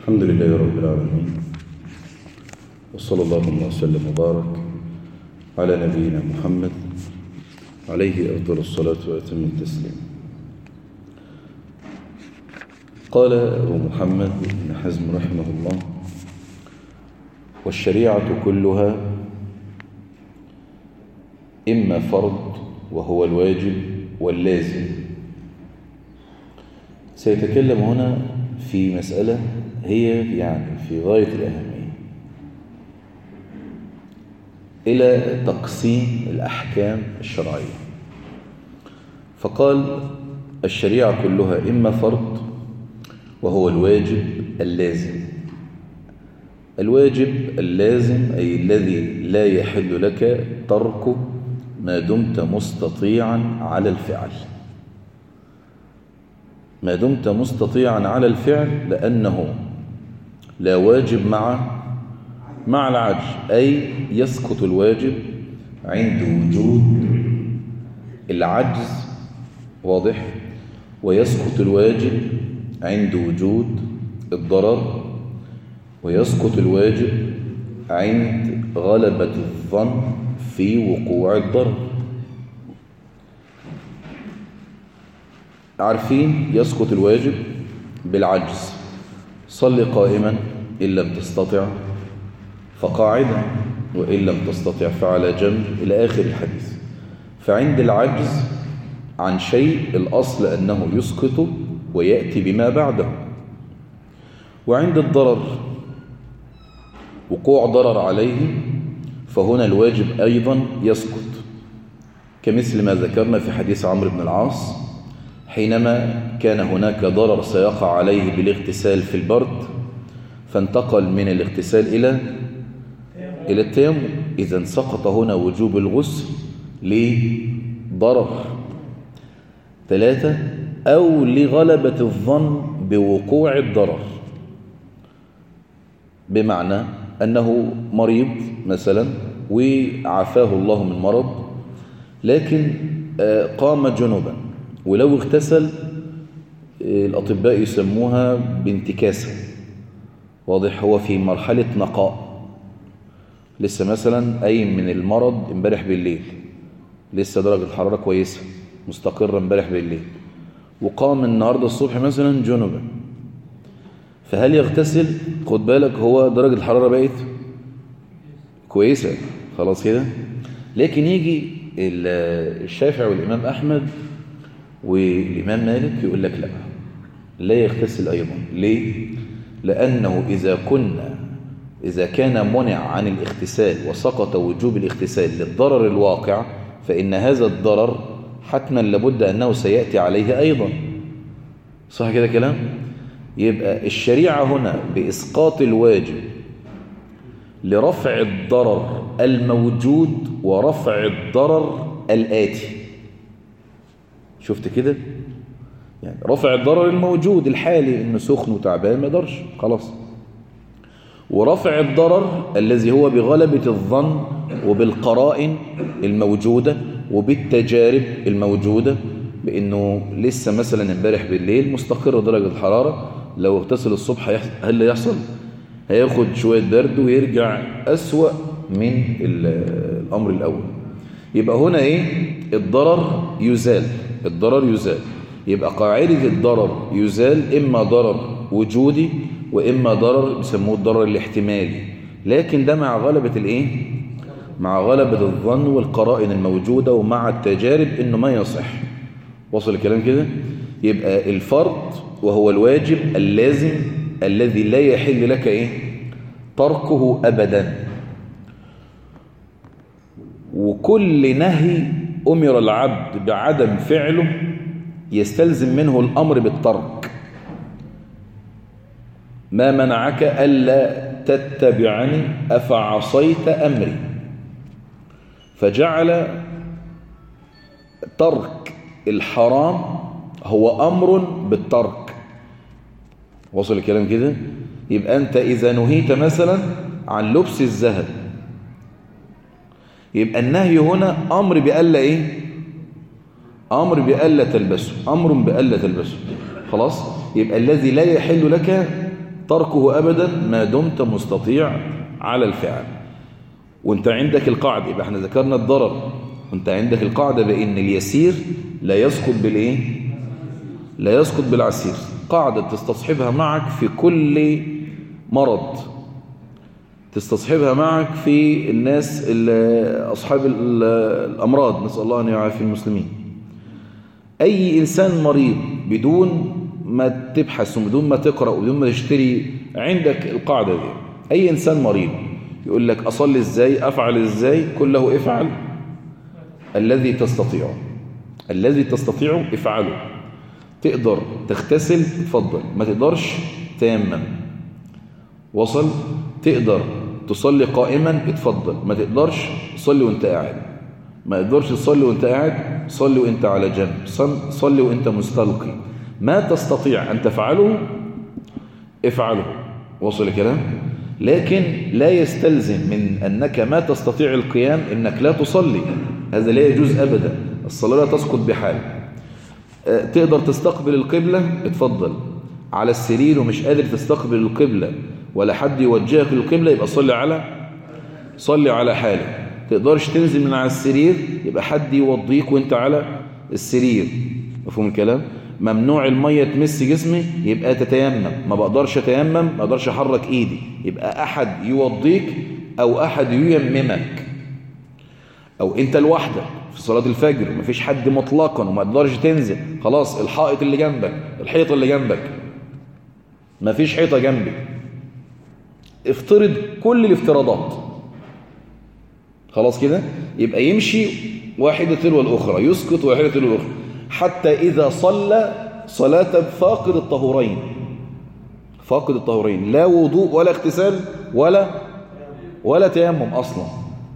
الحمد لله رب العالمين وصلى الله وسلم وبارك على نبينا محمد عليه أفضل الصلاة وأتم التسليم قال أبو محمد بن حزم رحمه الله والشريعة كلها إما فرض وهو الواجب واللازم سيتكلم هنا في مسألة هي يعني في غاية الأهمية إلى تقسيم الأحكام الشرعية فقال الشريعة كلها إما فرض وهو الواجب اللازم الواجب اللازم أي الذي لا يحل لك تركه ما دمت مستطيعا على الفعل ما دمت مستطيعا على الفعل لأنه لا واجب مع مع العجز أي يسقط الواجب عند وجود العجز واضح ويسقط الواجب عند وجود الضرر ويسقط الواجب عند غلبة الظن في وقوع الضرر عارفين يسقط الواجب بالعجز صل قائما إن لم تستطع فقاعدا وإن لم تستطع فعلى جنب إلى آخر الحديث فعند العجز عن شيء الأصل أنه يسقط ويأتي بما بعده وعند الضرر وقوع ضرر عليه فهنا الواجب أيضا يسقط كمثل ما ذكرنا في حديث عمرو بن العاص حينما كان هناك ضرر سيقع عليه بالاغتسال في البرد فانتقل من الاغتسال إلى إلى التيمم إذا سقط هنا وجوب الغسل لضرر ثلاثة أو لغلبة الظن بوقوع الضرر بمعنى أنه مريض مثلا وعافاه الله من مرض لكن قام جنوبا ولو اغتسل الأطباء يسموها بانتكاسة واضح هو في مرحلة نقاء لسه مثلا قايم من المرض امبارح بالليل لسه درجة الحرارة كويسة مستقرة امبارح بالليل وقام النهاردة الصبح مثلا جنوبا فهل يغتسل خد بالك هو درجة الحرارة بقت كويسة خلاص كده لكن يجي الشافعي والإمام أحمد والإمام مالك يقول لك لا لا يغتسل أيضا ليه؟ لأنه إذا كنا إذا كان منع عن الاغتسال وسقط وجوب الاغتسال للضرر الواقع فإن هذا الضرر حتما لابد أنه سيأتي عليه أيضا صح كده كلام؟ يبقى الشريعة هنا بإسقاط الواجب لرفع الضرر الموجود ورفع الضرر الآتي شفت كده يعني رفع الضرر الموجود الحالي انه سخن وتعبان ما يقدرش خلاص ورفع الضرر الذي هو بغلبة الظن وبالقرائن الموجودة وبالتجارب الموجودة بانه لسه مثلا امبارح بالليل مستقر درجة الحرارة لو اغتسل الصبح هل اللي يحصل هياخد شوية برد ويرجع أسوأ من الأمر الأول يبقى هنا ايه الضرر يزال الضرر يزال يبقى قاعدة الضرر يزال إما ضرر وجودي وإما ضرر يسموه الضرر الاحتمالي لكن ده مع غلبة الإيه؟ مع غلبة الظن والقرائن الموجودة ومع التجارب إنه ما يصح وصل الكلام كده؟ يبقى الفرض وهو الواجب اللازم الذي لا يحل لك إيه؟ تركه أبدا وكل نهي أمر العبد بعدم فعله يستلزم منه الأمر بالترك ما منعك ألا تتبعني أفعصيت أمري فجعل ترك الحرام هو أمر بالترك وصل الكلام كده يبقى أنت إذا نهيت مثلا عن لبس الذهب يبقى النهي هنا أمر بألا إيه أمر بألا تلبسه أمر بألا تلبسه خلاص يبقى الذي لا يحل لك تركه أبدا ما دمت مستطيع على الفعل وانت عندك القاعدة يبقى احنا ذكرنا الضرر وانت عندك القاعدة بأن اليسير لا يسقط بالإيه لا يسقط بالعسير قاعدة تستصحبها معك في كل مرض تستصحبها معك في الناس أصحاب الأمراض نسأل الله أن يعافي المسلمين أي إنسان مريض بدون ما تبحث وبدون ما تقرأ وبدون ما تشتري عندك القاعدة دي أي إنسان مريض يقول لك أصلي إزاي أفعل إزاي كله افعل الذي تستطيعه الذي تستطيعه افعله تقدر تغتسل تفضل ما تقدرش تيمم وصل تقدر تصلي قائما اتفضل ما تقدرش صلي وانت قاعد ما تقدرش تصلي وانت قاعد صلي وانت على جنب صلي وانت مستلقي ما تستطيع أن تفعله افعله وصل الكلام لكن لا يستلزم من أنك ما تستطيع القيام أنك لا تصلي هذا لا يجوز أبدا الصلاة لا تسقط بحال أه، تقدر تستقبل القبلة اتفضل على السرير ومش قادر تستقبل القبلة ولا حد يوجهك للقبلة يبقى صلي على صلي على حالك تقدرش تنزل من على السرير يبقى حد يوضيك وانت على السرير مفهوم الكلام ممنوع المية تمس جسمي يبقى تتيمم ما بقدرش اتيمم ما اقدرش احرك ايدي يبقى احد يوضيك او احد ييممك او انت لوحدك في صلاة الفجر مفيش حد مطلقا وما تقدرش تنزل خلاص الحائط اللي جنبك الحيطة اللي جنبك مفيش حيطة جنبي افترض كل الافتراضات خلاص كده يبقى يمشي واحدة تلو الأخرى يسقط واحدة تلو الأخرى حتى إذا صلى صلاة فاقد الطهورين فاقد الطهورين لا وضوء ولا اغتسال ولا ولا تيمم أصلا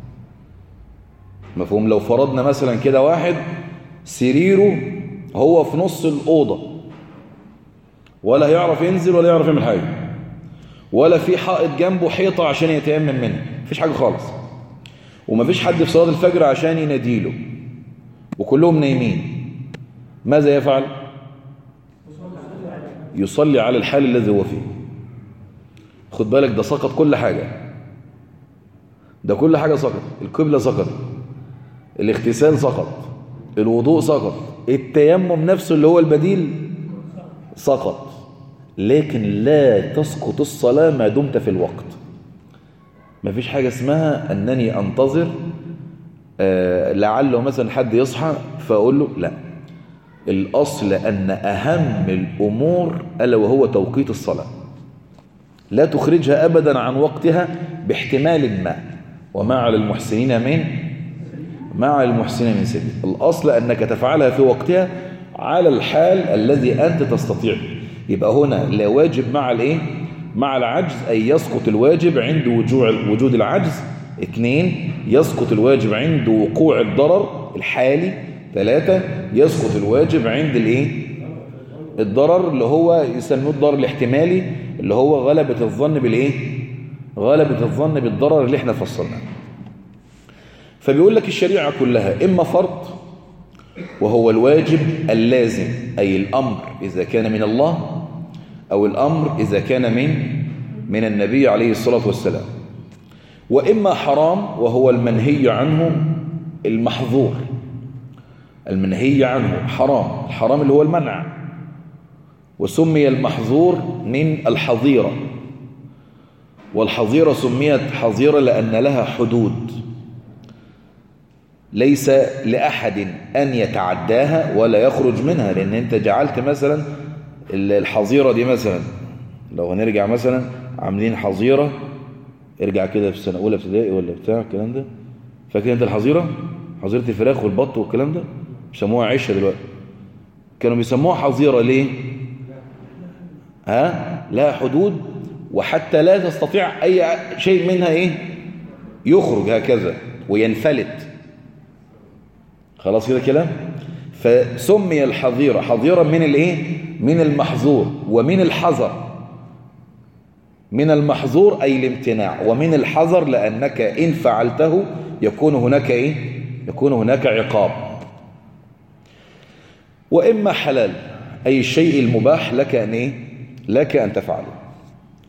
مفهوم لو فرضنا مثلا كده واحد سريره هو في نص الأوضة ولا يعرف ينزل ولا يعرف يعمل حاجة ولا في حائط جنبه حيطة عشان يتيمم منه مفيش حاجة خالص ومفيش حد في صلاة الفجر عشان يناديله وكلهم نايمين ماذا يفعل يصلي على الحال الذي هو فيه خد بالك ده سقط كل حاجة ده كل حاجة سقط القبلة سقط الاغتسال سقط الوضوء سقط التيمم نفسه اللي هو البديل سقط لكن لا تسقط الصلاة ما دمت في الوقت ما فيش حاجة اسمها أنني أنتظر آه لعله مثلا حد يصحى فأقول له لا الأصل أن أهم الأمور ألا وهو توقيت الصلاة لا تخرجها أبدا عن وقتها باحتمال ما وما على المحسنين من ما على المحسنين من سبيل الأصل أنك تفعلها في وقتها على الحال الذي أنت تستطيع يبقى هنا لا واجب مع الايه مع العجز أي يسقط الواجب عند وجود العجز اثنين يسقط الواجب عند وقوع الضرر الحالي ثلاثة يسقط الواجب عند الايه الضرر اللي هو يسموه الضرر الاحتمالي اللي هو غلبة الظن بالايه غلبة الظن بالضرر اللي احنا فصلناه فبيقول لك الشريعة كلها إما فرض وهو الواجب اللازم أي الأمر إذا كان من الله أو الأمر إذا كان من من النبي عليه الصلاة والسلام وإما حرام وهو المنهي عنه المحظور المنهي عنه حرام الحرام اللي هو المنع وسمي المحظور من الحظيرة والحظيرة سميت حظيرة لأن لها حدود ليس لأحد أن يتعداها ولا يخرج منها لأن أنت جعلت مثلا الحظيرة دي مثلا لو هنرجع مثلا عاملين حظيرة ارجع كده في السنة أولى ابتدائي ولا بتاع الكلام ده فاكر أنت الحظيرة حظيرة الفراخ والبط والكلام ده بيسموها عشه دلوقتي كانوا بيسموها حظيرة ليه ها لا حدود وحتى لا تستطيع أي شيء منها إيه يخرج هكذا وينفلت خلاص كده كلام فسمي الحظيرة حظيرة من الايه من المحظور ومن الحذر من المحظور أي الامتناع ومن الحذر لأنك إن فعلته يكون هناك إيه يكون هناك عقاب وإما حلال أي الشيء المباح لك أن إيه؟ لك أن تفعله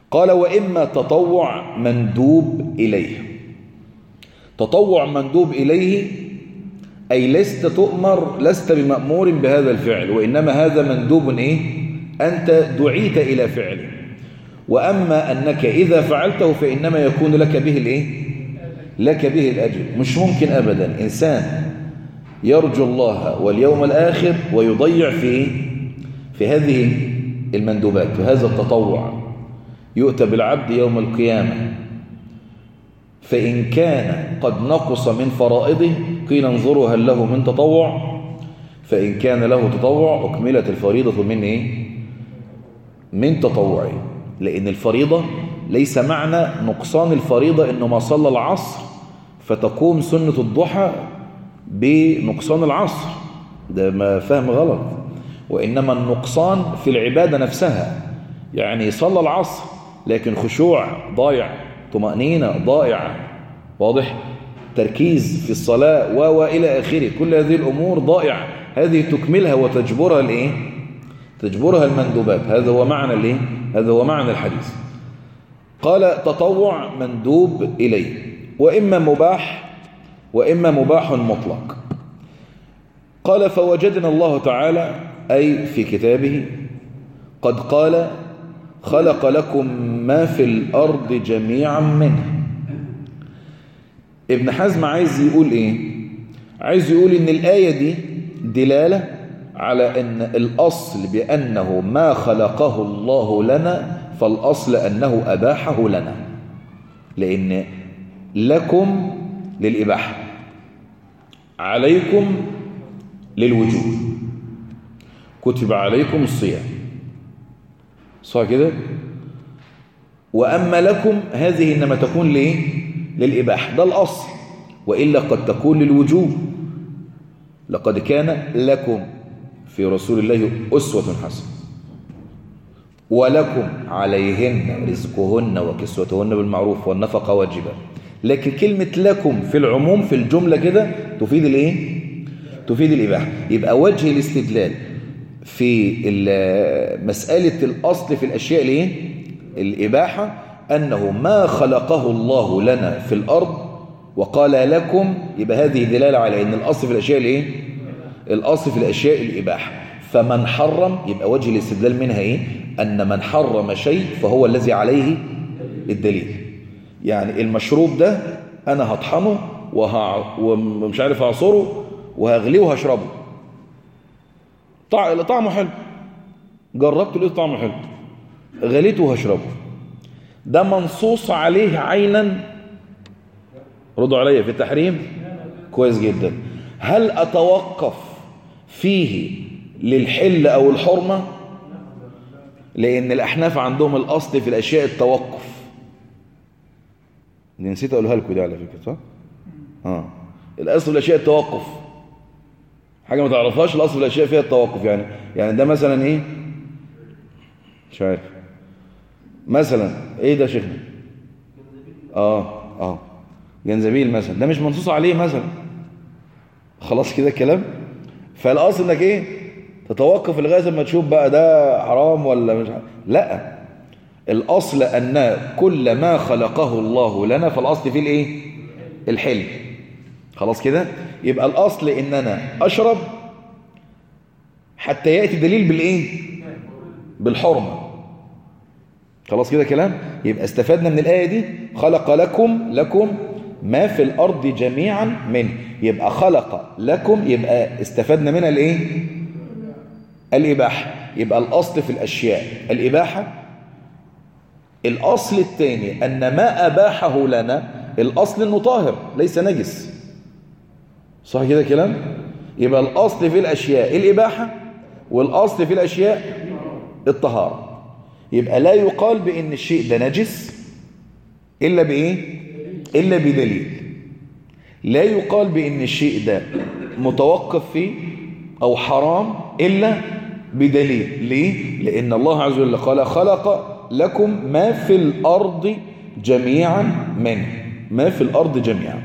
قال وإما تطوع مندوب إليه تطوع مندوب إليه أي لست تؤمر لست بمأمور بهذا الفعل وإنما هذا مندوب إيه أنت دعيت إلى فعله وأما أنك إذا فعلته فإنما يكون لك به الإيه لك به الأجر مش ممكن أبدا إنسان يرجو الله واليوم الآخر ويضيع في في هذه المندوبات وهذا التطوع يؤتى بالعبد يوم القيامة فإن كان قد نقص من فرائضه قيل انظروا هل له من تطوع فإن كان له تطوع أكملت الفريضة من إيه؟ من تطوعه لأن الفريضة ليس معنى نقصان الفريضة إنه ما صلى العصر فتقوم سنة الضحى بنقصان العصر ده ما فهم غلط وإنما النقصان في العبادة نفسها يعني صلى العصر لكن خشوع ضايع طمأنينة ضائعة واضح تركيز في الصلاة و إلى آخره كل هذه الأمور ضائعة هذه تكملها وتجبرها الإيه تجبرها المندوبات هذا هو معنى الإيه هذا هو معنى الحديث قال تطوع مندوب إليه وإما مباح وإما مباح مطلق قال فوجدنا الله تعالى أي في كتابه قد قال خلق لكم ما في الأرض جميعا منه ابن حزم عايز يقول إيه عايز يقول إن الآية دي دلالة على أن الأصل بأنه ما خلقه الله لنا فالأصل أنه أباحه لنا لأن لكم للإباحة عليكم للوجوب كتب عليكم الصيام صح كده وأما لكم هذه إنما تكون ليه للإباحة ده الأصل وإلا قد تكون للوجوب لقد كان لكم في رسول الله أسوة حسنة ولكم عليهن رزقهن وكسوتهن بالمعروف والنفقة واجبة لكن كلمة لكم في العموم في الجملة كده تفيد الايه تفيد الإباحة يبقى وجه الاستدلال في مسألة الأصل في الأشياء الايه الإباحة أنه ما خلقه الله لنا في الأرض وقال لكم يبقى هذه دلالة على أن الأصل في الأشياء الايه الأصل في الأشياء الإباحة فمن حرم يبقى وجه الاستدلال منها إيه أن من حرم شيء فهو الذي عليه الدليل يعني المشروب ده أنا هطحنه وهع... ومش عارف هعصره وهغليه وهشربه طع... طعمه حلو جربت لقيت طعمه حلو غليته وهشربه ده منصوص عليه عينا ردوا عليا في التحريم كويس جدا هل أتوقف فيه للحل أو الحرمة لأن الأحناف عندهم الأصل في الأشياء التوقف دي نسيت أقولها لكم دي على فكرة صح؟ آه. الأصل في الأشياء التوقف حاجة ما تعرفهاش الأصل في الأشياء فيها التوقف يعني يعني ده مثلا إيه مش عارف مثلا إيه ده شيخنا آه آه جنزبيل مثلا ده مش منصوص عليه مثلا خلاص كده الكلام فالأصل إنك إيه تتوقف لغاية ما تشوف بقى ده حرام ولا مش حرام. لا الأصل أن كل ما خلقه الله لنا فالأصل فيه الإيه الحل خلاص كده يبقى الأصل إن أنا أشرب حتى يأتي دليل بالإيه بالحرمة خلاص كده كلام يبقى استفدنا من الآية دي خلق لكم لكم ما في الأرض جميعا منه يبقى خلق لكم يبقى استفدنا منها الإيه الإباحة يبقى الأصل في الأشياء الإباحة الأصل الثاني أن ما أباحه لنا الأصل أنه طاهر ليس نجس صح كده كلام يبقى الأصل في الأشياء الإباحة والأصل في الأشياء الطهارة يبقى لا يقال بأن الشيء ده نجس إلا بإيه إلا بدليل لا يقال بأن الشيء ده متوقف فيه أو حرام إلا بدليل ليه؟ لأن الله عز وجل قال خلق لكم ما في الأرض جميعا منه ما في الأرض جميعا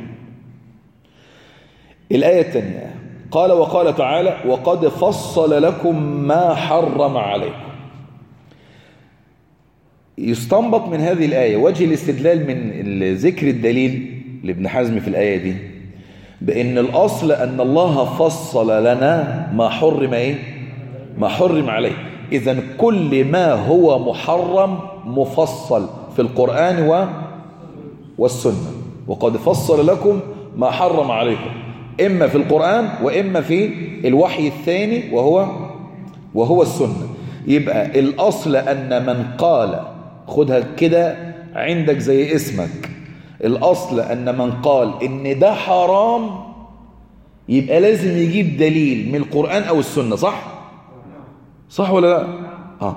الآية الثانية قال وقال تعالى وقد فصل لكم ما حرم عليكم يستنبط من هذه الآية وجه الاستدلال من ذكر الدليل لابن حزم في الآية دي بأن الأصل أن الله فصل لنا ما حرم إيه؟ ما حرم عليه إذا كل ما هو محرم مفصل في القرآن و والسنة وقد فصل لكم ما حرم عليكم إما في القرآن وإما في الوحي الثاني وهو وهو السنة يبقى الأصل أن من قال خدها كده عندك زي اسمك الأصل أن من قال إن ده حرام يبقى لازم يجيب دليل من القرآن أو السنة صح؟ صح ولا لا؟ آه.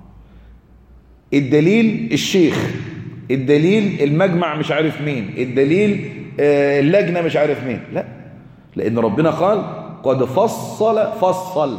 الدليل الشيخ الدليل المجمع مش عارف مين الدليل آه اللجنة مش عارف مين لا لأن ربنا قال قد فصل فصل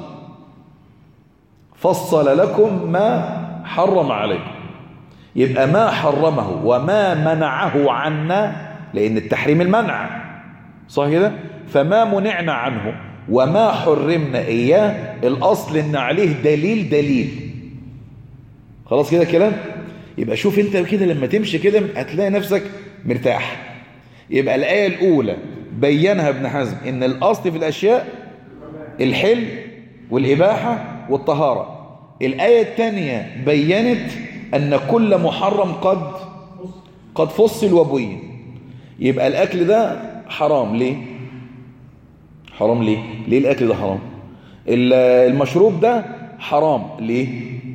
فصل لكم ما حرم عليكم يبقى ما حرمه وما منعه عنا لأن التحريم المنع صح كده فما منعنا عنه وما حرمنا إياه الأصل إن عليه دليل دليل خلاص كده كلام يبقى شوف انت كده لما تمشي كده هتلاقي نفسك مرتاح يبقى الآية الأولى بينها ابن حزم إن الأصل في الأشياء الحل والإباحة والطهارة الآية الثانية بينت أن كل محرم قد قد فصل وبين يبقى الأكل ده حرام ليه حرام ليه ليه الأكل ده حرام المشروب ده حرام ليه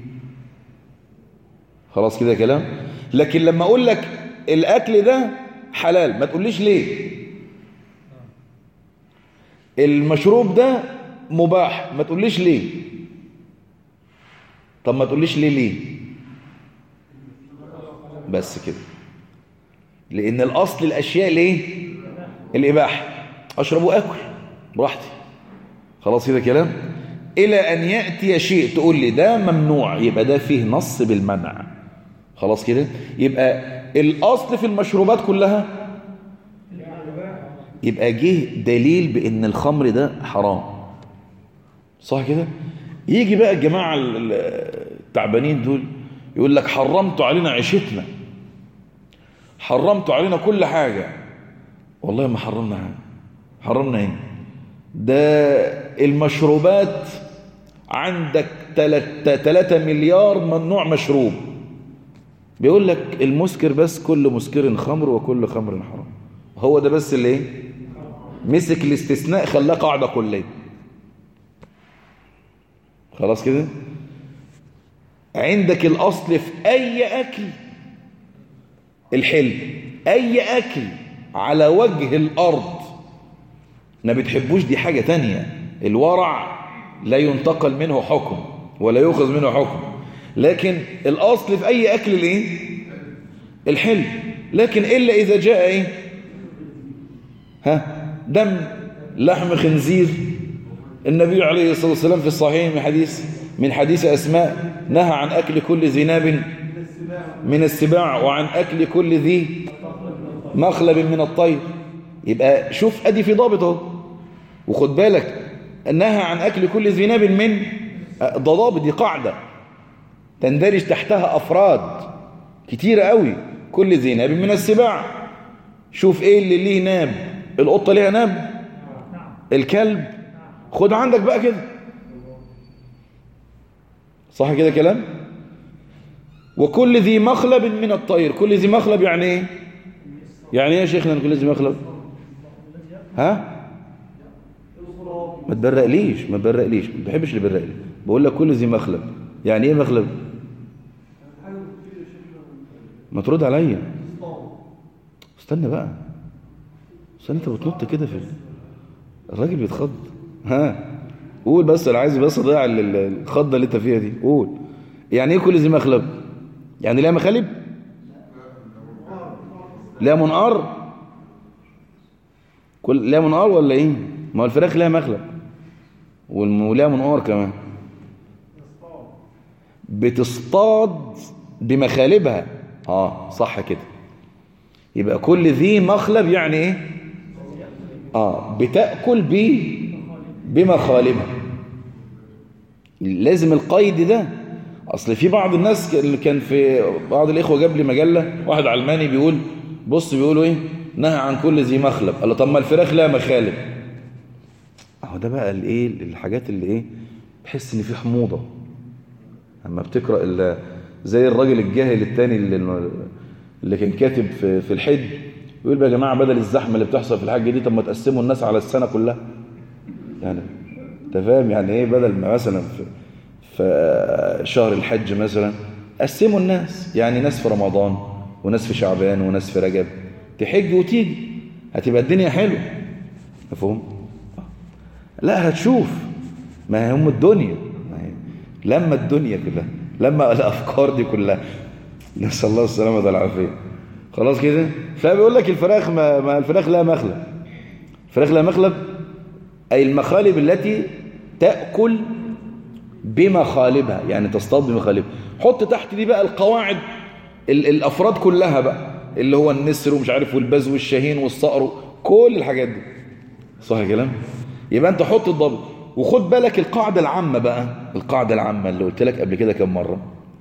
خلاص كده كلام لكن لما أقول لك الأكل ده حلال ما تقوليش ليه المشروب ده مباح ما تقوليش ليه طب ما تقوليش ليه ليه بس كده لأن الأصل الأشياء ليه الإباحة أشرب وأكل براحتي خلاص كده كلام إلى أن يأتي شيء تقول لي ده ممنوع يبقى ده فيه نص بالمنع خلاص كده يبقى الأصل في المشروبات كلها يبقى جه دليل بأن الخمر ده حرام صح كده يجي بقى الجماعة التعبانين دول يقول لك حرمت علينا عيشتنا حرمت علينا كل حاجة والله ما حرمنا حاجة حرمنا ايه ده المشروبات عندك 3 مليار ممنوع مشروب بيقول لك المسكر بس كل مسكر خمر وكل خمر حرام هو ده بس اللي ايه مسك الاستثناء خلاه قاعدة كلية خلاص كده عندك الأصل في أي أكل الحل أي أكل على وجه الأرض ما بتحبوش دي حاجة تانية الورع لا ينتقل منه حكم ولا يؤخذ منه حكم لكن الأصل في أي أكل الايه الحل لكن إلا إذا جاء إيه ها دم لحم خنزير النبي عليه الصلاة والسلام في الصحيح من حديث من حديث أسماء نهى عن أكل كل ذناب من السباع وعن أكل كل ذي مخلب من الطير يبقى شوف أدي في ضابط اهو وخد بالك نهى عن أكل كل ذناب من ده ضابط دي قاعدة تندرج تحتها أفراد كتيرة قوي كل ذناب من السباع شوف ايه اللي ليه ناب القطة ليها ناب الكلب خد عندك بقى كده صح كده كلام وكل ذي مخلب من الطير كل ذي مخلب يعني ايه يعني ايه يا شيخنا كل ذي مخلب ها ما تبرقليش ما تبرقليش ما بحبش اللي بيبرق لي بقول لك كل ذي مخلب يعني ايه مخلب ما ترد عليا استنى بقى استنى انت بتنط كده في الراجل بيتخض ها قول بس انا عايز بس اضيع الخضه اللي انت فيها دي قول يعني ايه كل ذي مخلب يعني ليها مخالب ليها منقار كل ليها منقار ولا ايه ما هو الفراخ ليها مخلب وليها منقار كمان بتصطاد بمخالبها اه صح كده يبقى كل ذي مخلب يعني ايه اه بتأكل ب بمخالبها لازم القيد ده اصل في بعض الناس اللي كان في بعض الاخوه جاب لي مجله واحد علماني بيقول بص بيقولوا ايه نهى عن كل ذي مخلب قال له طب ما الفراخ لها مخالب اهو ده بقى الايه الحاجات اللي ايه بحس ان في حموضه اما بتقرا ال- زي الراجل الجاهل التاني اللي, اللي كان كاتب في, في الحج يقول بقى يا جماعه بدل الزحمه اللي بتحصل في الحج دي طب ما تقسموا الناس على السنه كلها يعني انت فاهم يعني ايه بدل ما مثلا في, في شهر الحج مثلا قسموا الناس يعني ناس في رمضان وناس في شعبان وناس في رجب تحج وتيجي هتبقى الدنيا حلوه مفهوم لا هتشوف ما هي هم الدنيا ما هي لما الدنيا كلها لما الافكار دي كلها نسال الله السلامه والعافيه خلاص كده فبيقول لك الفراخ ما, ما الفراخ لها مخلب الفراخ لها مخلب اي المخالب التي تاكل بمخالبها يعني تصطاد بمخالبها حط تحت دي بقى القواعد ال الافراد كلها بقى اللي هو النسر ومش عارف والبز والشاهين والصقر كل الحاجات دي صح الكلام يبقى انت حط الضبط وخد بالك القاعدة العامة بقى القاعدة العامة اللي قلت لك قبل كده كم مرة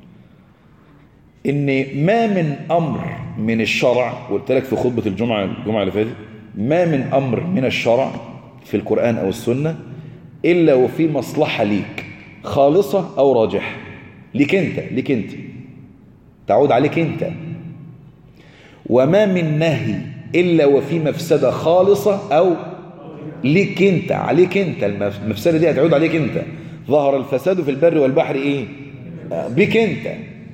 ان ما من امر من الشرع قلت لك في خطبة الجمعة الجمعة اللي فاتت ما من امر من الشرع في القرآن او السنة الا وفي مصلحة ليك خالصة او راجحة ليك انت ليك انت تعود عليك انت وما من نهي الا وفي مفسدة خالصة او ليك انت عليك انت المفسدة دي هتعود عليك انت ظهر الفساد في البر والبحر ايه بك انت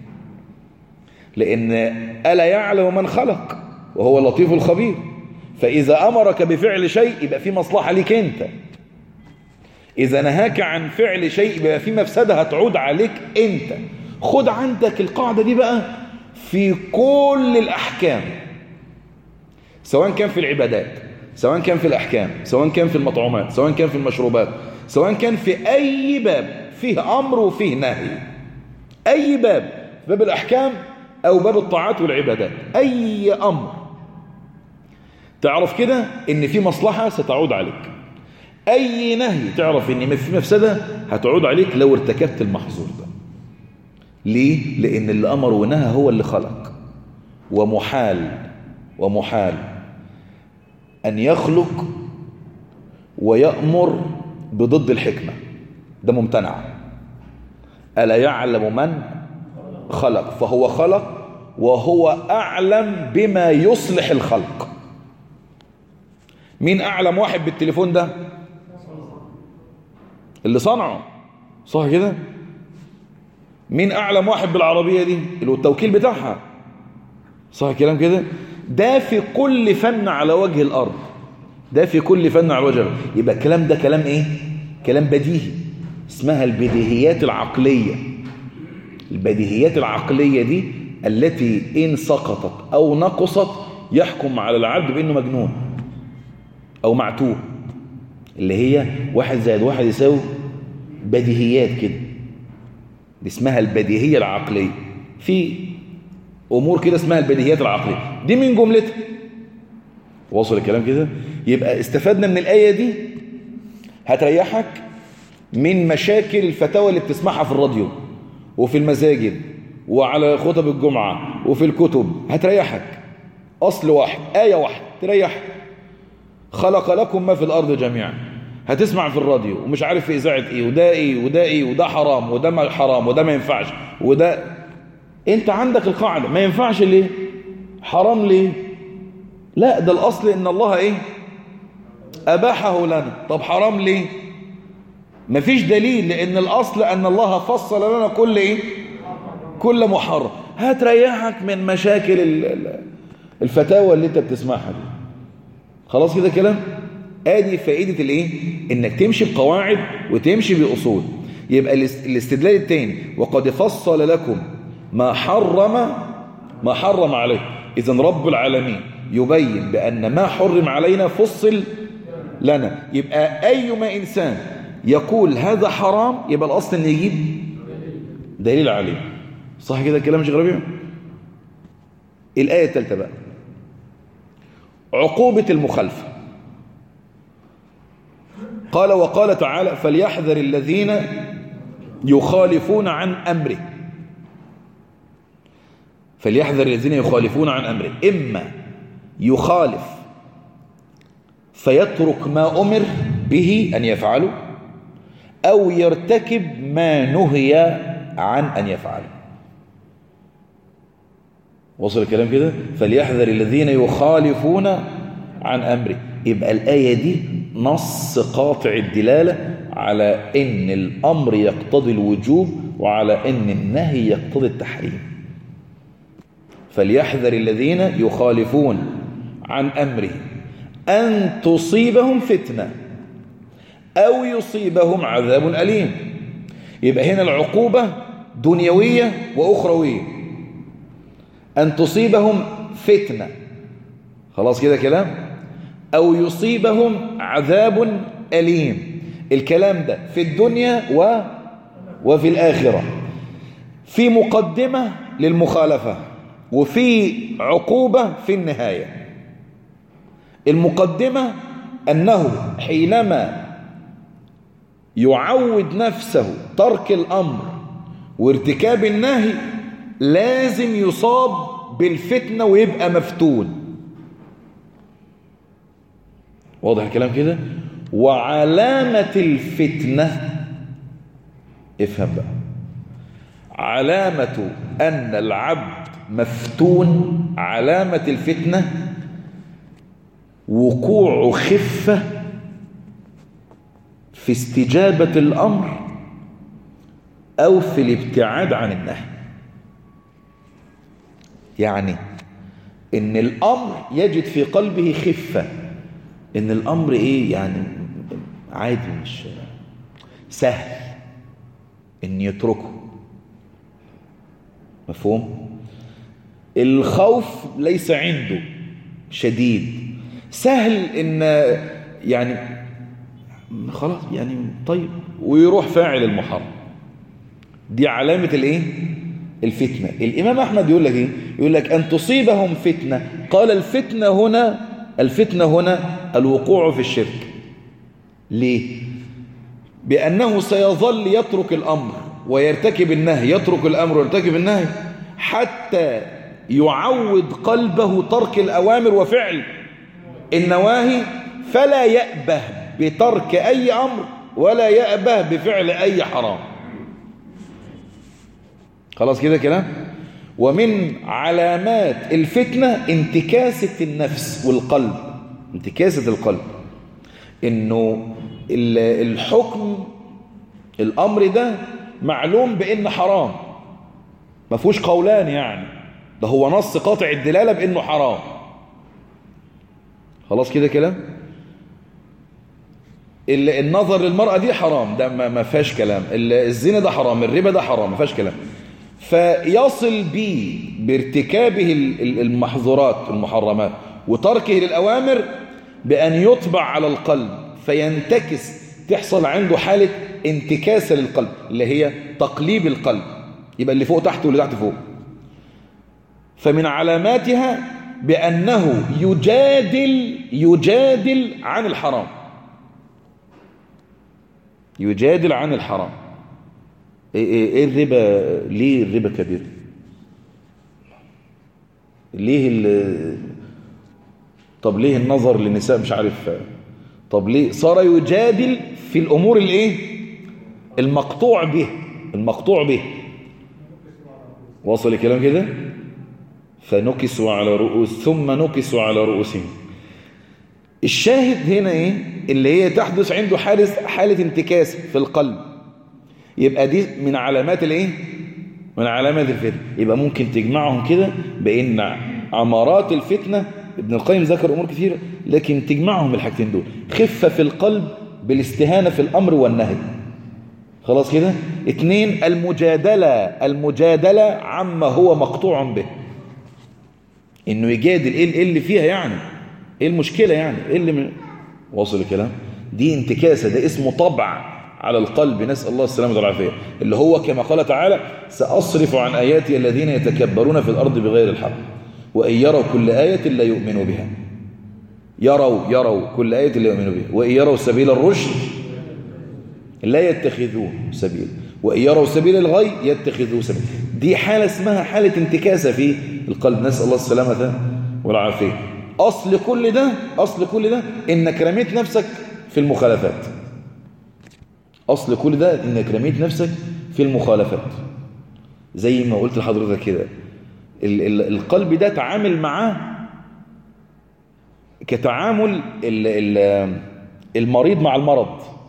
لان ألا يعلم من خلق وهو اللطيف الخبير فإذا أمرك بفعل شيء يبقى في مصلحة ليك انت إذا نهاك عن فعل شيء يبقى في مفسدة هتعود عليك انت خد عندك القاعدة دي بقى في كل الأحكام سواء كان في العبادات سواء كان في الأحكام سواء كان في المطعومات سواء كان في المشروبات سواء كان في أي باب فيه أمر وفيه نهي أي باب باب الأحكام أو باب الطاعات والعبادات أي أمر تعرف كده إن في مصلحة ستعود عليك أي نهي تعرف إن في مفسدة هتعود عليك لو ارتكبت المحظور ده ليه؟ لأن اللي أمر ونهى هو اللي خلق ومحال ومحال أن يخلق ويأمر بضد الحكمة ده ممتنع ألا يعلم من خلق فهو خلق وهو أعلم بما يصلح الخلق مين أعلم واحد بالتليفون ده اللي صنعه صح كده مين أعلم واحد بالعربية دي اللي هو التوكيل بتاعها صح الكلام كده ده في كل فن على وجه الأرض ده في كل فن على وجه الأرض يبقى الكلام ده كلام إيه كلام بديهي اسمها البديهيات العقلية البديهيات العقلية دي التي إن سقطت أو نقصت يحكم على العبد بأنه مجنون أو معتوه اللي هي واحد زائد واحد يساوي بديهيات كده دي اسمها البديهية العقلية في أمور كده اسمها البديهيات العقلية دي من جملتها واصل الكلام كده يبقى استفدنا من الآية دي هتريحك من مشاكل الفتاوى اللي بتسمعها في الراديو وفي المساجد وعلى خطب الجمعة وفي الكتب هتريحك أصل واحد آية واحد تريحك خلق لكم ما في الأرض جميعا هتسمع في الراديو ومش عارف في إذاعة إيه وده إيه وده إيه وده حرام وده ما حرام وده ما ينفعش وده أنت عندك القاعدة ما ينفعش ليه حرام ليه لا ده الأصل إن الله إيه أباحه لنا طب حرام ليه مفيش دليل لأن الأصل أن الله فصل لنا كل إيه كل محرم هتريحك من مشاكل الفتاوى اللي انت بتسمعها دي خلاص كده كلام ادي فائدة الايه انك تمشي بقواعد وتمشي بأصول يبقى الاستدلال الثاني وقد فصل لكم ما حرم ما حرم عليه اذا رب العالمين يبين بأن ما حرم علينا فصل لنا يبقى أيما إنسان يقول هذا حرام يبقى الأصل أن يجيب دليل عليه صح كده الكلام يا شيخ ربيع الآية الثالثة بقى عقوبة المخالفة قال وقال تعالى فليحذر الذين يخالفون عن أمره فليحذر الذين يخالفون عن أمره إما يخالف فيترك ما أمر به أن يفعله أو يرتكب ما نهي عن أن يفعله وصل الكلام كده فليحذر الذين يخالفون عن أمره يبقى الآية دي نص قاطع الدلالة على إن الأمر يقتضي الوجوب وعلى إن النهي يقتضي التحريم فليحذر الذين يخالفون عن أمره أن تصيبهم فتنة أو يصيبهم عذاب أليم يبقى هنا العقوبة دنيوية وأخروية أن تصيبهم فتنة خلاص كده كلام أو يصيبهم عذاب أليم الكلام ده في الدنيا و وفي الآخرة في مقدمة للمخالفة وفي عقوبة في النهاية المقدمة أنه حينما يعود نفسه ترك الأمر وارتكاب النهي لازم يصاب بالفتنة ويبقى مفتون واضح الكلام كده وعلامة الفتنة افهم بقى علامة أن العبد مفتون علامة الفتنة وقوع خفة في استجابة الأمر أو في الابتعاد عن النهي يعني إن الأمر يجد في قلبه خفة إن الأمر إيه يعني عادي مش سهل إن يتركه مفهوم الخوف ليس عنده شديد سهل ان يعني خلاص يعني طيب ويروح فاعل المحرم دي علامة الايه الفتنة الامام احمد يقول لك ايه يقول لك ان تصيبهم فتنة قال الفتنة هنا الفتنة هنا الوقوع في الشرك ليه بأنه سيظل يترك الأمر ويرتكب النهي يترك الأمر ويرتكب النهي حتى يعود قلبه ترك الأوامر وفعل النواهي فلا يأبه بترك أي أمر ولا يأبه بفعل أي حرام خلاص كده كلام ومن علامات الفتنة انتكاسة النفس والقلب انتكاسة القلب انه الحكم الامر ده معلوم بان حرام ما فيهوش قولان يعني ده هو نص قاطع الدلالة بانه حرام خلاص كده كلام النظر للمرأة دي حرام ده ما فيهاش كلام الزنا ده حرام الربا ده حرام ما فيهاش كلام فيصل بيه بارتكابه المحظورات المحرمات وتركه للأوامر بأن يطبع على القلب فينتكس تحصل عنده حالة انتكاسة للقلب اللي هي تقليب القلب يبقى اللي فوق تحت واللي تحت فوق فمن علاماتها بأنه يجادل يجادل عن الحرام يجادل عن الحرام ايه, إيه, إيه الربا ليه الربا كبير ليه طب ليه النظر للنساء مش عارف طب ليه صار يجادل في الامور الايه المقطوع به المقطوع به وصل الكلام كده فنكسوا على رؤوس ثم نكسوا على رؤوسهم الشاهد هنا ايه اللي هي تحدث عنده حالة, حالة انتكاس في القلب يبقى دي من علامات الايه من علامات الفتنة يبقى ممكن تجمعهم كده بان عمارات الفتنة ابن القيم ذكر امور كثيرة لكن تجمعهم الحاجتين دول خفة في القلب بالاستهانة في الامر والنهي خلاص كده اتنين المجادلة المجادلة عما هو مقطوع به انه يجادل ايه اللي فيها يعني ايه المشكلة يعني ايه اللي من... واصل الكلام دي انتكاسة ده اسمه طبع على القلب نسأل الله السلامة والعافية اللي هو كما قال تعالى سأصرف عن آياتي الذين يتكبرون في الأرض بغير الحق وإن يروا كل آية لا يؤمنوا بها يروا يروا كل آية لا يؤمنوا بها وإن يروا سبيل الرشد لا يتخذوه سبيل وإن يروا سبيل الغي يتخذوه سبيل دي حالة اسمها حالة انتكاسة في القلب نسأل الله السلامة والعافية أصل كل ده أصل كل ده إنك رميت نفسك في المخالفات أصل كل ده إنك رميت نفسك في المخالفات زي ما قلت لحضرتك كده ال ال القلب ده تعامل معاه كتعامل ال ال المريض مع المرض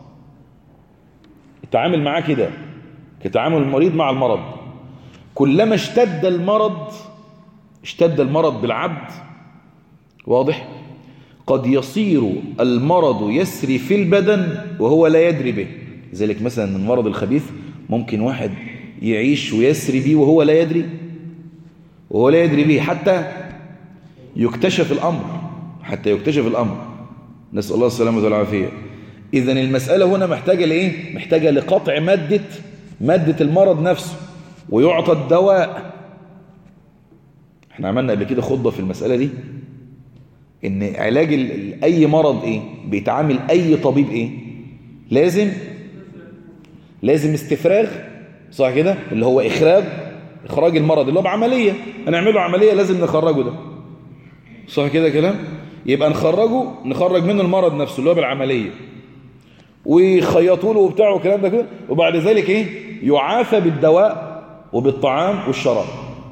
التعامل معاه كده كتعامل المريض مع المرض كلما اشتد المرض اشتد المرض بالعبد واضح قد يصير المرض يسري في البدن وهو لا يدري به لذلك مثلا المرض الخبيث ممكن واحد يعيش ويسري به وهو لا يدري وهو لا يدري به حتى يكتشف الأمر حتى يكتشف الأمر نسأل الله السلامة والعافية إذا المسألة هنا محتاجة لإيه؟ محتاجة لقطع مادة مادة المرض نفسه ويعطى الدواء احنا عملنا قبل كده خطبة في المسألة دي ان علاج اي مرض ايه بيتعامل اي طبيب ايه لازم لازم استفراغ صح كده اللي هو اخراج اخراج المرض اللي هو بعملية هنعمله عملية لازم نخرجه ده صح كده كلام يبقى نخرجه نخرج منه المرض نفسه اللي هو بالعملية ويخيطوا له وبتاع والكلام ده كده وبعد ذلك ايه يعافى بالدواء وبالطعام والشراب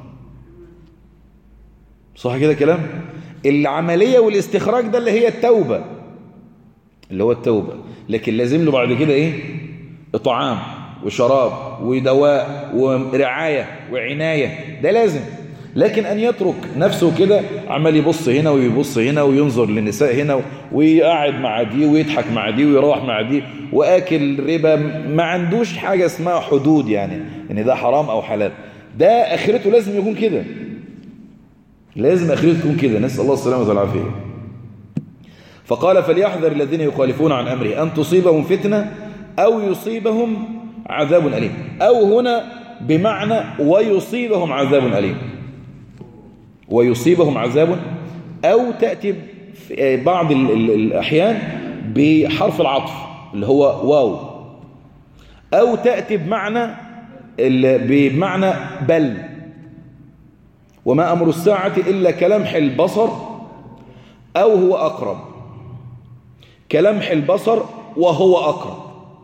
صح كده كلام العملية والاستخراج ده اللي هي التوبة اللي هو التوبة لكن لازم له بعد كده ايه طعام وشراب ودواء ورعاية وعناية ده لازم لكن أن يترك نفسه كده عمال يبص هنا ويبص هنا وينظر للنساء هنا ويقعد مع دي ويضحك مع دي ويروح مع دي وآكل ربا ما عندوش حاجة اسمها حدود يعني ان ده حرام أو حلال ده آخرته لازم يكون كده لازم آخرته تكون كده نسأل الله السلامة والعافية فقال فليحذر الذين يخالفون عن أمره أن تصيبهم فتنة أو يصيبهم عذاب أليم أو هنا بمعنى ويصيبهم عذاب أليم ويصيبهم عذاب أو تأتي في بعض ال ال الأحيان بحرف العطف اللي هو واو أو تأتي بمعنى بمعنى بل وما أمر الساعة إلا كلمح البصر أو هو أقرب كلمح البصر وهو أقرب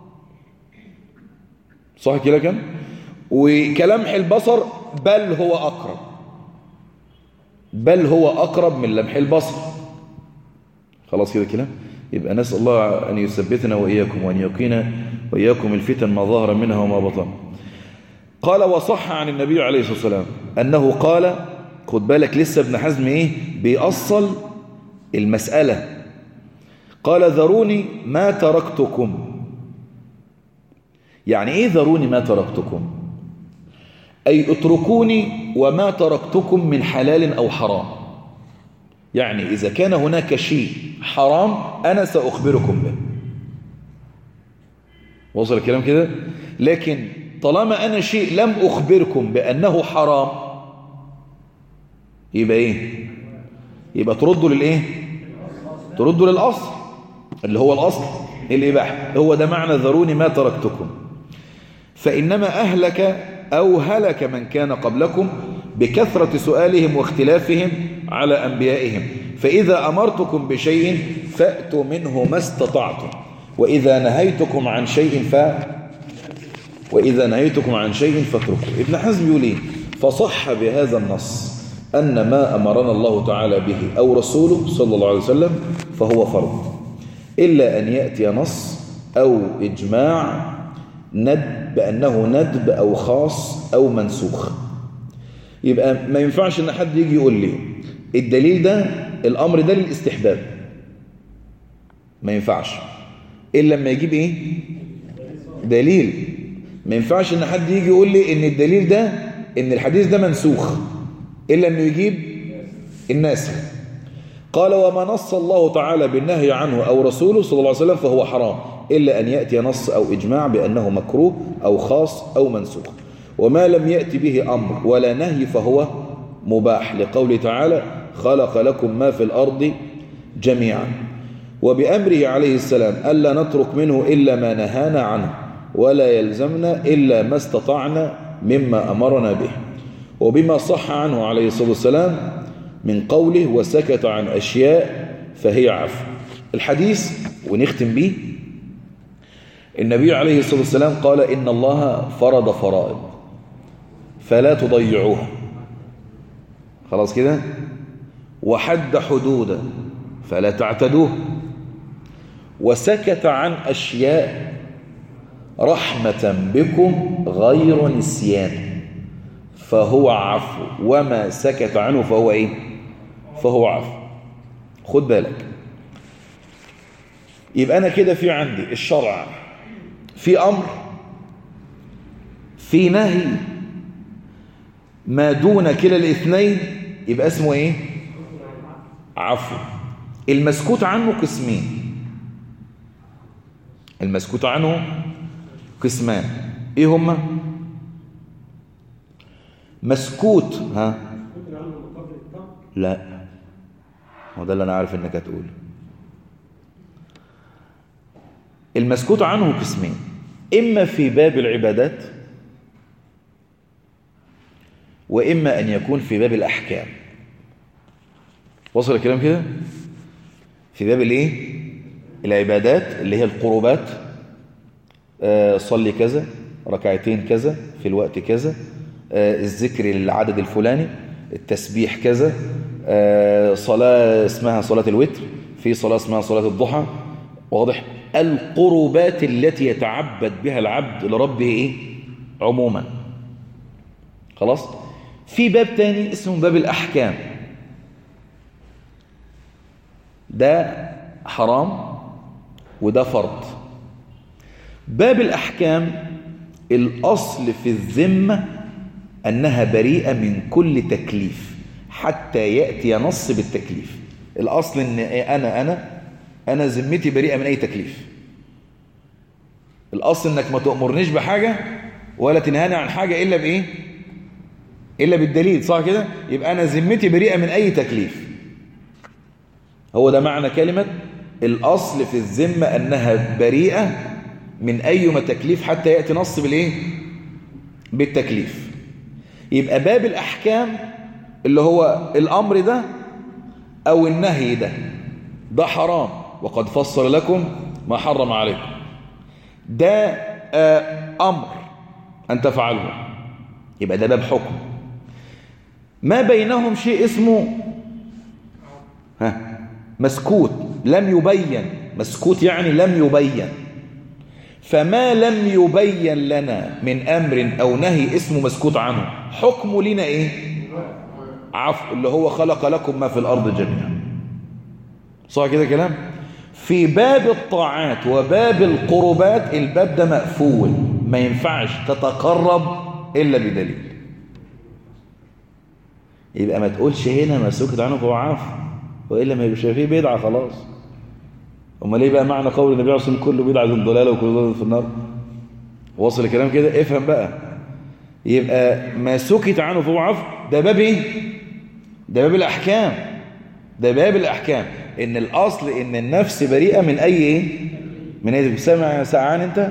صح كده كان وكلمح البصر بل هو أقرب بل هو أقرب من لمح البصر خلاص كده كده يبقى نسأل الله أن يثبتنا وإياكم وأن يقينا وإياكم الفتن ما ظهر منها وما بطن قال وصح عن النبي عليه الصلاة والسلام أنه قال خد بالك لسه ابن حزم إيه بيأصل المسألة قال ذروني ما تركتكم يعني إيه ذروني ما تركتكم أي اتركوني وما تركتكم من حلال أو حرام يعني إذا كان هناك شيء حرام أنا سأخبركم به وصل الكلام كده لكن طالما أنا شيء لم أخبركم بأنه حرام يبقى إيه يبقى تردوا للإيه تردوا للأصل اللي هو الأصل الإباحة هو ده معنى ذروني ما تركتكم فإنما أهلك أو هلك من كان قبلكم بكثرة سؤالهم واختلافهم على أنبيائهم فإذا أمرتكم بشيء فأتوا منه ما استطعتم وإذا نهيتكم عن شيء ف وإذا نهيتكم عن شيء فاتركوا ابن حزم يقول إيه فصح بهذا النص أن ما أمرنا الله تعالى به أو رسوله صلى الله عليه وسلم فهو فرض إلا أن يأتي نص أو إجماع ند بأنه ندب أو خاص أو منسوخ يبقى ما ينفعش ان حد يجي يقول لي الدليل ده الأمر ده للاستحباب ما ينفعش إلا لما يجيب إيه دليل ما ينفعش ان حد يجي يقول لي ان الدليل ده ان الحديث ده منسوخ إلا أنه يجيب الناسخ قال وما نص الله تعالى بالنهي عنه أو رسوله صلى الله عليه وسلم فهو حرام إلا أن يأتي نص أو إجماع بأنه مكروه أو خاص أو منسوخ وما لم يأتي به أمر ولا نهي فهو مباح لقوله تعالى خلق لكم ما في الأرض جميعا وبأمره عليه السلام ألا نترك منه إلا ما نهانا عنه ولا يلزمنا إلا ما استطعنا مما أمرنا به وبما صح عنه عليه الصلاة والسلام من قوله وسكت عن أشياء فهي عفو الحديث ونختم به النبي عليه الصلاة والسلام قال إن الله فرض فرائض فلا تضيعوها خلاص كده وحد حدودا فلا تعتدوه وسكت عن أشياء رحمة بكم غير نسيان فهو عفو وما سكت عنه فهو إيه فهو عفو خد بالك يبقى أنا كده في عندي الشرع في أمر في نهي ما دون كلا الاثنين يبقى اسمه ايه عفو المسكوت عنه قسمين المسكوت عنه قسمان ايه هما مسكوت ها لا هو ده اللي انا عارف انك هتقول المسكوت عنه قسمين اما في باب العبادات وإما أن يكون في باب الأحكام وصل الكلام كده في باب الايه العبادات اللي هي القربات آه صلي كذا ركعتين كذا في الوقت كذا آه الذكر للعدد الفلاني التسبيح كذا آه صلاة اسمها صلاة الوتر في صلاة اسمها صلاة الضحى واضح القربات التي يتعبد بها العبد لربه ايه عموما خلاص في باب تاني اسمه باب الأحكام ده حرام وده فرض باب الأحكام الأصل في الذمة أنها بريئة من كل تكليف حتى يأتي نص بالتكليف الأصل أن أنا أنا أنا ذمتي بريئة من أي تكليف الأصل أنك ما تأمرنيش بحاجة ولا تنهاني عن حاجة إلا بإيه إلا بالدليل صح كده يبقى أنا ذمتي بريئة من أي تكليف هو ده معنى كلمة الأصل في الذمة أنها بريئة من أيما تكليف حتى يأتي نص بالإيه بالتكليف يبقى باب الأحكام اللي هو الأمر ده أو النهي ده ده حرام وقد فصل لكم ما حرم عليكم ده آه أمر أن تفعله يبقى ده باب حكم ما بينهم شيء اسمه ها مسكوت لم يبين مسكوت يعني لم يبين فما لم يبين لنا من أمر أو نهي اسمه مسكوت عنه حكم لنا إيه عفو اللي هو خلق لكم ما في الأرض جميعا صح كده كلام في باب الطاعات وباب القربات الباب ده مقفول ما ينفعش تتقرب إلا بدليل يبقى ما تقولش هنا ما سكت عنه فهو عفو وإلا ما يبقاش فيه بدعة خلاص أما ليه بقى معنى قول النبي عليه الصلاة والسلام كله بدعة ضلالة وكل ضلالة في النار وصل الكلام كده افهم بقى يبقى ما سكت عنه فهو عفو ده باب ايه ده باب الأحكام ده باب الأحكام إن الأصل إن النفس بريئة من أي إيه من أي سامع سعان أنت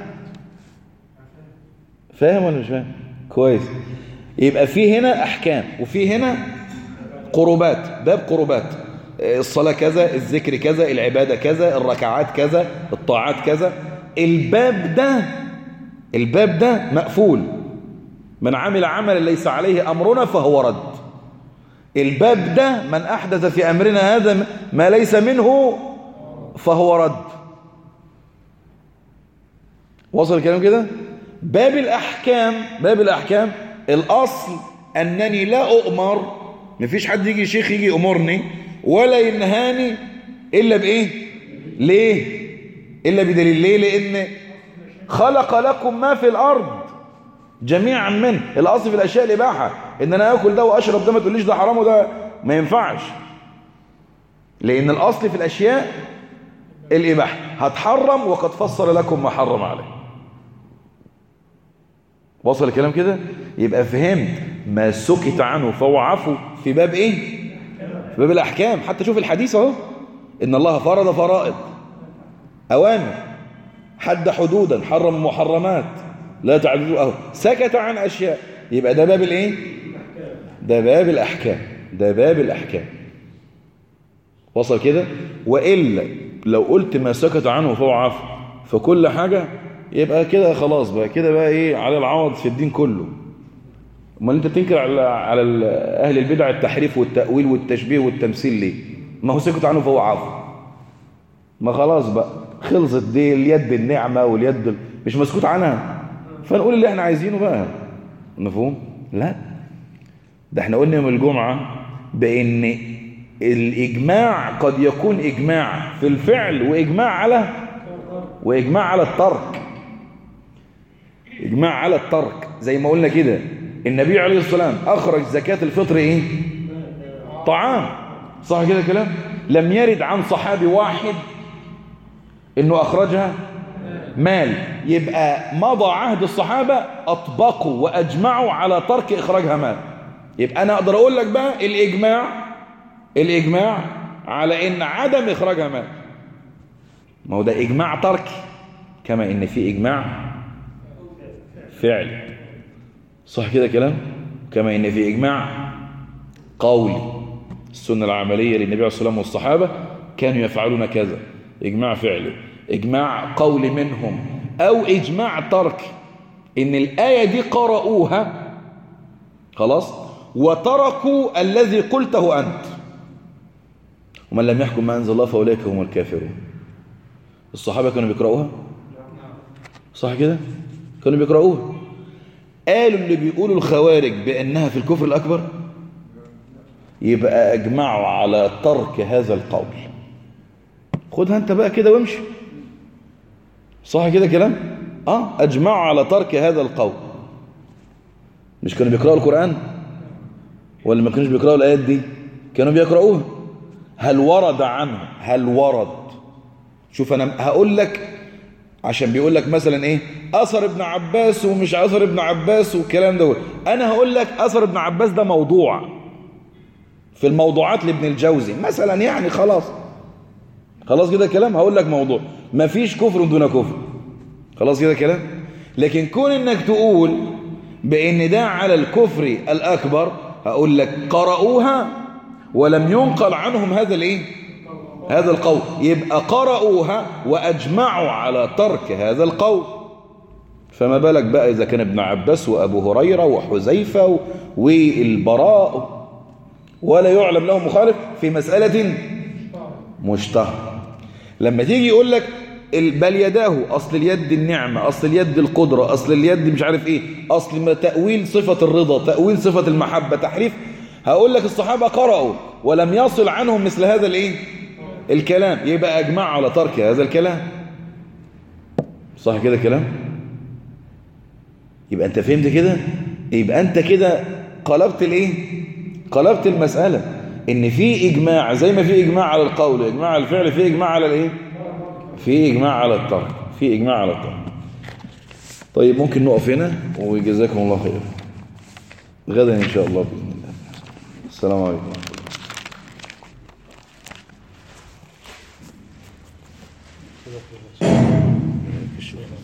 فاهم ولا مش فاهم كويس يبقى في هنا أحكام وفي هنا قربات باب قربات الصلاة كذا الذكر كذا العبادة كذا الركعات كذا الطاعات كذا الباب ده الباب ده مقفول من عمل عملا ليس عليه أمرنا فهو رد الباب ده من أحدث في أمرنا هذا ما ليس منه فهو رد وصل الكلام كده باب الأحكام باب الأحكام الأصل أنني لا أؤمر مفيش حد يجي شيخ يجي يأمرني ولا ينهاني إلا بإيه ليه إلا بدليل ليه لأن خلق لكم ما في الأرض جميعا منه الأصل في الأشياء الإباحة إن أنا أكل ده وأشرب ده ما تقوليش ده حرام وده ما ينفعش لأن الأصل في الأشياء الإباحة هتحرم وقد فصل لكم ما حرم عليه وصل الكلام كده يبقى فهمت ما سكت عنه فهو عفو في باب ايه في باب الاحكام حتى شوف الحديث اهو ان الله فرض فرائض اوامر حد حدودا حرم محرمات لا تعددوا اهو سكت عن اشياء يبقى ده باب الايه ده باب الأحكام ده باب الأحكام وصل كده وإلا لو قلت ما سكت عنه فهو عفو فكل حاجة يبقى كده خلاص بقى كده بقى ايه على العوض في الدين كله امال انت بتنكر على على اهل البدع التحريف والتأويل والتشبيه والتمثيل ليه ما هو سكت عنه فهو عفو ما خلاص بقى خلصت دي اليد النعمة واليد ال... مش مسكوت عنها فنقول اللي احنا عايزينه بقى مفهوم لا ده احنا قلنا يوم الجمعة بان الاجماع قد يكون اجماع في الفعل واجماع على واجماع على الترك اجماع على الترك زي ما قلنا كده النبي عليه الصلاة والسلام اخرج زكاة الفطر ايه طعام صح كده كلام لم يرد عن صحابي واحد انه اخرجها مال يبقى مضى عهد الصحابة اطبقوا واجمعوا على ترك اخراجها مال يبقى انا اقدر اقول لك بقى الاجماع الاجماع على ان عدم اخراجها مال ما هو ده اجماع تركي كما ان في اجماع فعلي صح كده كلام كما ان في اجماع قولي السنة العملية للنبي عليه الصلاة والسلام والصحابة كانوا يفعلون كذا إجماع فعلي إجماع قولي منهم أو إجماع ترك إن الآية دي قرأوها خلاص وتركوا الذي قلته أنت ومن لم يحكم ما أنزل الله فأولئك هم الكافرون الصحابة كانوا بيقرأوها صح كده كانوا بيقرأوها قالوا اللي بيقولوا الخوارج بأنها في الكفر الأكبر يبقى اجمعوا على ترك هذا القول خدها انت بقى كده وامشي صح كده كلام اه اجمعوا على ترك هذا القول مش كانوا بيقرأوا القرآن ولا ما كانوش بيقرأوا الآيات دي كانوا بيقرأوها هل ورد عنه هل ورد شوف انا هقول لك عشان بيقول لك مثلا ايه اثر ابن عباس ومش اثر ابن عباس والكلام ده انا هقول لك اثر ابن عباس ده موضوع في الموضوعات لابن الجوزي مثلا يعني خلاص خلاص كده كلام هقول لك موضوع ما فيش كفر دون كفر خلاص كده كلام لكن كون انك تقول بان ده على الكفر الاكبر هقول لك قرأوها ولم ينقل عنهم هذا الايه هذا القول يبقى قرأوها واجمعوا على ترك هذا القول فما بالك بقى اذا كان ابن عباس وابو هريره وحذيفه والبراء ولا يعلم له مخالف في مسألة مشتهرة لما تيجي يقول لك بل يداه أصل اليد النعمة أصل اليد القدرة أصل اليد مش عارف إيه أصل ما تأويل صفة الرضا تأويل صفة المحبة تحريف هقول لك الصحابة قرأوا ولم يصل عنهم مثل هذا الإيه الكلام يبقى أجمع على ترك هذا الكلام صح كده كلام يبقى أنت فهمت كده يبقى أنت كده قلبت الإيه قلبت المسألة ان في اجماع زي ما في اجماع على القول اجماع على الفعل في اجماع على الايه في اجماع على الترك في اجماع على الترك طيب ممكن نقف هنا وجزاكم الله خير غدا ان شاء الله باذن الله السلام عليكم